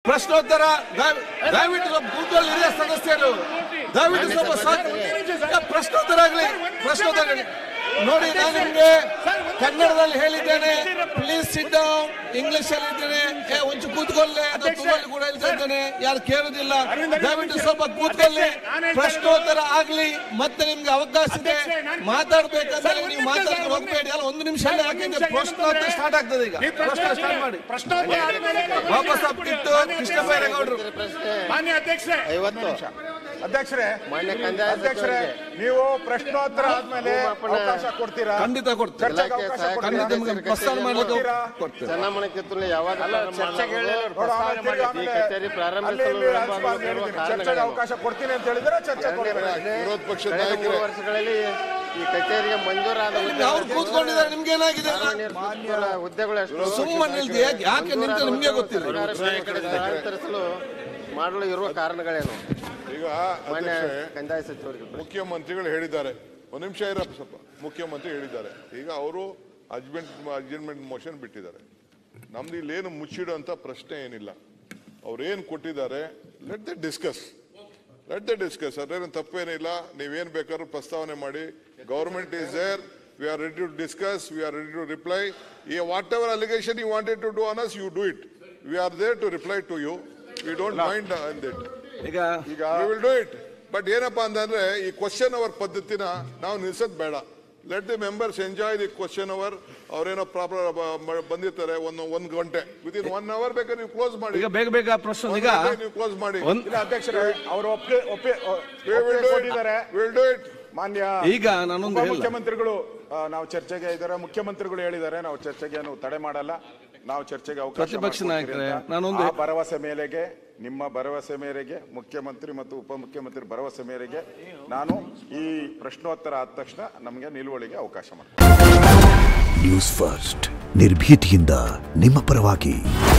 ಪ್ರಶ್ನೋತ್ತರ ದಯ- ದಯವಿಟ್ಟು ಸ್ವಲ್ಪ ಬೂತಲ್ಲಿ ಹಿರಿಯ ಸದಸ್ಯರು ದಯವಿಟ್ಟು ಸ್ವಲ್ಪ ಸಾಕು ಏ, ಪ್ರಶ್ನೋತ್ತರ ಆಗಲಿ ಪ್ರಶ್ನೋತ್ತರ ಆಗ್ಲಿ. ನೋಡಿ ನಾನು ನಿಮ್ಗೆ ಕನ್ನಡದಲ್ಲಿ ಹೇಳಿದ್ದೇನೆ ಪ್ಲೀಸ್ ಸಿಟ್ ಡೌನ್ ಇಂಗ್ಲಿಷ್ ಅಲ್ಲಿ ಇದ್ದೇನೆ ಏ ಒಂಚು ಕೂತ್ಕೊಳ್ಳಿ ಅಥವಾ ತುಮಲ್ಲಿ ಕೂಡ ಹೇಳ್ತಾ ಇದ್ದೇನೆ ಯಾರು ಕೇಳುದಿಲ್ಲ ದಯವಿಟ್ಟು ಸ್ವಲ್ಪ ಕೂತ್ಕೊಳ್ಳಿ ಪ್ರಶ್ನೋತ್ತರ ಆಗ್ಲಿ ಮತ್ತೆ ನಿಮ್ಗೆ ಅವಕಾಶ ಇದೆ ಮಾತಾಡ್ಬೇಕಂದ್ರೆ ನೀವು ಮಾತಾಡ್ಕೊಂಡು ಹೋಗ್ಬೇಡಿ ಅಲ್ಲ ಒಂದು ನಿಮಿಷ ಯಾಕೆಂದ್ರೆ ಪ್ರಶ್ನೋತ್ತರ ಸ್ಟಾರ್ಟ್ ಆಗ್ತದೆ ಈಗ ಪ್ರಶ್ನೆ ಸ್ಟಾರ್ಟ್ ಮಾಡಿ ಪ್ರಶ್ನೋತ್ತರ ಆದ್ಮೇಲೆ ವಾಪಸ್ ಅಪ್ಪಿತ್ತು ಕೃಷ್ಣ ಬೈರೇಗೌಡರು ಪ್ರಶ್ನೆ ಮಾನ್ಯ ಅಧ್ಯಕ್ಷರೇ ಐವತ್ತು ಅಧ್ಯಕ್ಷರೇ ಮಾನ್ಯ ಕಂದಾಯ ಅಧ್ಯಕ್ಷರೇ ಸಚಿವರಿಗೆ ನೀವು ಪ್ರಶ್ನೋತ್ತರ ಆದ್ಮೇಲೆ ಭೂಮಾಪನ ಅವಕಾಶ ಕೊಡ್ತೀರಾ ಖಂಡಿತ ಕೊಡ್ತೇನೆ ಚರ್ಚೆಗೆ ಇಲಾಖೆ ಅವಕಾಶ ಸಹಾಯಕ ಖಂಡಿತ ಕೊಡ್ತೀರಾ? ನಿಮ್ಗೆ ಪ್ರಸ್ತಾವ ಮಾಡಲಿಕ್ಕೆ ಕೊಡ್ತೀರಾ? ಕೊಡ್ತೇನೆ ಚೆನ್ನಮ್ಮನ ಕಿತ್ತೂರಿನ ಯಾವಾಗ ಪ್ರಾರಂಭ ಮಾಡಲಾಗುವುದು? ನೋಡು, ಆಮೇಲೆ ತಿರ್ಗಿ ಈ ಆಮೇಲೆ ಕಚೇರಿ ಅಲ್ಲಿ ಪ್ರಾರಂಭಿಸಲು ಇಲ್ಲಿ ವಿಳಂಬ ರಾಜ್ಯಪಾಲ ಆಗುತ್ತಿರುವ ಹೇಳಿದ್ದೀನಿ. ಚರ್ಚೆಗೆ ಕಾರಣಗಳೇನು? ಅವಕಾಶ ಕೊಡ್ತೀನಿ ಅಂತ ಹೇಳಿದ್ರೆ ಚರ್ಚೆ ಎರಡನೇ ಕೊಡ್ತೀರಾ? ಪ್ರಶ್ನೆ, ವಿರೋಧ ಪಕ್ಷದ ಕಳೆದ ಮೂರು ನಾಯಕರೇ ವರ್ಷಗಳಲ್ಲಿ ಈ ಕಚೇರಿಗೆ ಮಂಜೂರಾದ ಅವ್ರು ಕೂತ್ಕೊಂಡಿದ್ದಾರೆ ನಿಮ್ಗೆ ಏನಾಗಿದೆ ಹುದ್ದೆಗಳ ಹುದ್ದೆಗಳು ಎಷ್ಟು ಸುಮ್ಮನೆ ನಿಲ್ದೆ ಯಾಕೆ ನಿಂತ ನಿಮ್ಗೆ ಗೊತ್ತಿಲ್ಲ ಸರ್ಕಾರ ಬೇರೆ ಸ್ಥಳಾಂತರಿಸಲು ಮಾಡಲು ಇರುವ ಕಾರಣಗಳೇನು ಈಗ ಮಾನ್ಯ ಅಧ್ಯಕ್ಷರೇ ಕಂದಾಯ ಸಚಿವರಿಗೆ ಮುಖ್ಯಮಂತ್ರಿಗಳು ಹೇಳಿದ್ದಾರೆ ಒಂದು ನಿಮಿಷ ಇರಪ್ಪ ಸ್ವಲ್ಪ ಮುಖ್ಯಮಂತ್ರಿ ಹೇಳಿದ್ದಾರೆ ಈಗ ಅವರು ಅಜ್ಮೆಂಟ್ ಅಡ್ಜಸ್ಟ್ಮೆಂಟ್ ಮೋಷನ್ ಬಿಟ್ಟಿದ್ದಾರೆ ನಮ್ದು ಇಲ್ಲೇನು ಮುಚ್ಚಿಡುವಂತ ಪ್ರಶ್ನೆ ಏನಿಲ್ಲ ಅವ್ರು ಏನು ಕೊಟ್ಟಿದ್ದಾರೆ let the discuss let the discuss ಅದೇನು ತಪ್ಪೇನಿಲ್ಲ ನೀವೇನು ಬೇಕಾದ್ರೂ ಪ್ರಸ್ತಾವನೆ ಮಾಡಿ government is there we are ready to discuss we are ready to reply whatever allegation you wanted to do on us you do it we are there to reply to you we don't mind in that ಈಗ ಈಗ we will do it but ಏನಪ್ಪಾ ಅಂತಂದ್ರೆ ಈ question hour ಪದ್ಧತಿನ ನಾವು ನಿಲ್ಸೋದ್ ಬೇಡ let the members enjoy the question hour ಅವ್ರೇನೋ ಪ್ರಾಬ್ಲಮ್ ಬಂದಿರ್ತಾರೆ ಒಂದು ಒಂದ್ ಗಂಟೆ ವಿತ್ ಇನ್ ಒನ್ ಅವರ್ ಬೇಕಾದ್ರೆ ನೀವು ಕ್ಲೋಸ್ ಮಾಡಿ ಈಗ ಬೇಗ ಬೇಗ ಪ್ರಶ್ನೆ ಈಗ ಒಂದ್ ಗಂಟೆ ನೀವು ಕ್ಲೋಸ್ ಮಾಡಿ ಒಂದ್ ಇಲ್ಲ ಅಧ್ಯಕ್ಷರೇ ಅವರು ಒಪ್ಪಿಗೆ ಒಪ್ಪಿ We will ಒಪ್ಪಿಗೆ do it. ಕೊಟ್ಟಿದ್ದಾರೆ We'll do it. ಮಾನ್ಯ ಈಗ ನಾನೊಂದು ಹೇಳ ಮುಖ್ಯಮಂತ್ರಿಗಳು ನಾವು ಚರ್ಚೆಗೆ ಇದ್ದಾರೆ ಮುಖ್ಯಮಂತ್ರಿಗಳು ಹೇಳಿದ್ದಾರೆ ನಾವು ಚರ್ಚೆಗೆ ಏನು ತಡೆ ಮಾಡಲ್ಲ ನಾವು ಚರ್ಚೆಗೆ ಅವಕಾಶ ಪ್ರತಿಪಕ್ಷ ಮಾಡ್ಕೊಡ್ತೀರಿ ನಾಯಕರೇ, ಅಂತ. ನಾನೊಂದು- ಆ ಭರವಸೆ ಮೇರೆಗೆ ನಿಮ್ಮ ಭರವಸೆ ಮೇರೆಗೆ ಮುಖ್ಯಮಂತ್ರಿ ಮತ್ತು ಉಪಮುಖ್ಯಮಂತ್ರಿ ಭರವಸೆ ಮೇರೆಗೆ ನಾನು ಈ ಪ್ರಶ್ನೋತ್ತರ ಆದ ತಕ್ಷಣ ನಮಗೆ ನಿಲುವಳಿಗೆ ಅವಕಾಶ ಮಾಡ್ತೀನಿ ನ್ಯೂಸ್ ಫಸ್ಟ್ ನಿರ್ಭೀತಿಯಿಂದ ನಿಮ್ಮ ಪರವಾಗಿ